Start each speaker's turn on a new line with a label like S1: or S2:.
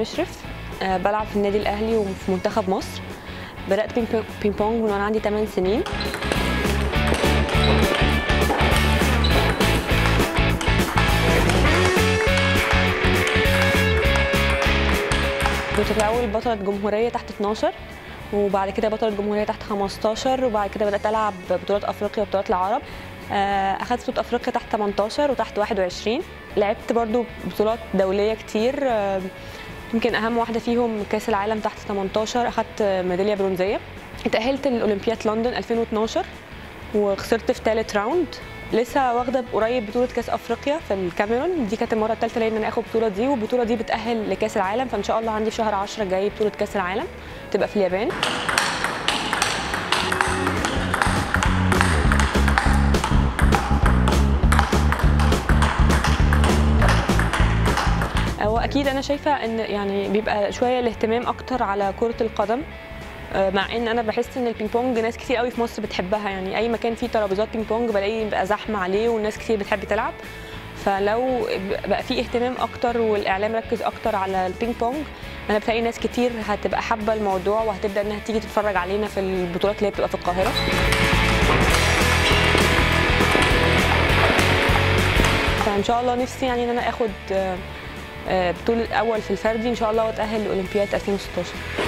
S1: مشرف آه، بلعب في النادي الاهلي وفي منتخب مصر بدات بينج بينج بونج من وانا عندي 8 سنين كنت في الاول بطله جمهوريه تحت 12 وبعد كده بطله جمهوريه تحت 15 وبعد كده بدات العب بطولات افريقيا وبطولات العرب آه، اخدت بطوله افريقيا تحت 18 وتحت 21 لعبت برضو بطولات دوليه كتير آه، يمكن اهم واحده فيهم كاس العالم تحت 18 اخدت ميداليه برونزيه اتاهلت لاولمبياد لندن 2012 وخسرت في ثالث راوند لسه واخده قريب بطوله كاس افريقيا في الكاميرون دي كانت المره الثالثه ليا ان انا اخد البطوله دي والبطوله دي بتاهل لكاس العالم فان شاء الله عندي في شهر 10 الجاي بطوله كاس العالم تبقى في اليابان هو اكيد انا شايفه ان يعني بيبقى شويه الاهتمام اكتر على كره القدم آه، مع ان انا بحس ان البينج بونج ناس كتير قوي في مصر بتحبها يعني اي مكان فيه ترابيزات بينج بونج بلاقي بقى زحمه عليه والناس كتير بتحب تلعب فلو بقى في اهتمام اكتر والاعلام ركز اكتر على البينج بونج انا بتلاقي ناس كتير هتبقى حابه الموضوع وهتبدا انها تيجي تتفرج علينا في البطولات اللي هي بتبقى في القاهره فان شاء الله نفسي يعني ان انا اخد آه، آه، بطوله اول في الفردي ان شاء الله واتاهل لاولمبياد 2016